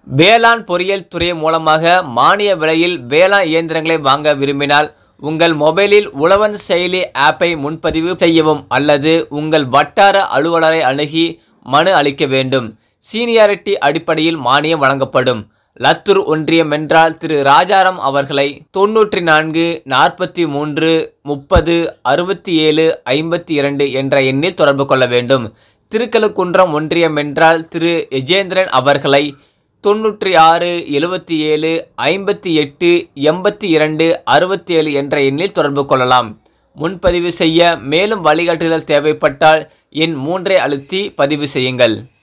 வேளாண் பொறியியல் துறை மூலமாக மானிய விலையில் வேளாண் இயந்திரங்களை வாங்க விரும்பினால் உங்கள் மொபைலில் உழவன் செயலி ஆப்பை முன்பதிவு செய்யவும் அல்லது உங்கள் வட்டார அலுவலரை அணுகி மனு அளிக்க வேண்டும் சீனியாரிட்டி அடிப்படையில் மானியம் வழங்கப்படும் லத்தூர் ஒன்றியம் என்றால் திரு ராஜாராம் அவர்களை தொன்னூற்றி நான்கு நாற்பத்தி மூன்று முப்பது அறுபத்தி ஏழு ஐம்பத்தி இரண்டு என்ற எண்ணில் தொடர்பு கொள்ள வேண்டும் திருக்கழுக்குன்றம் ஒன்றியம் என்றால் திரு எஜேந்திரன் அவர்களை தொண்ணூற்றி ஆறு எழுபத்தி ஏழு ஐம்பத்தி எட்டு எண்பத்தி இரண்டு அறுபத்தி ஏழு என்ற எண்ணில் தொடர்பு கொள்ளலாம் முன்பதிவு செய்ய மேலும் வழிகாட்டுதல் தேவைப்பட்டால் எண் மூன்றை அழுத்தி பதிவு செய்யுங்கள்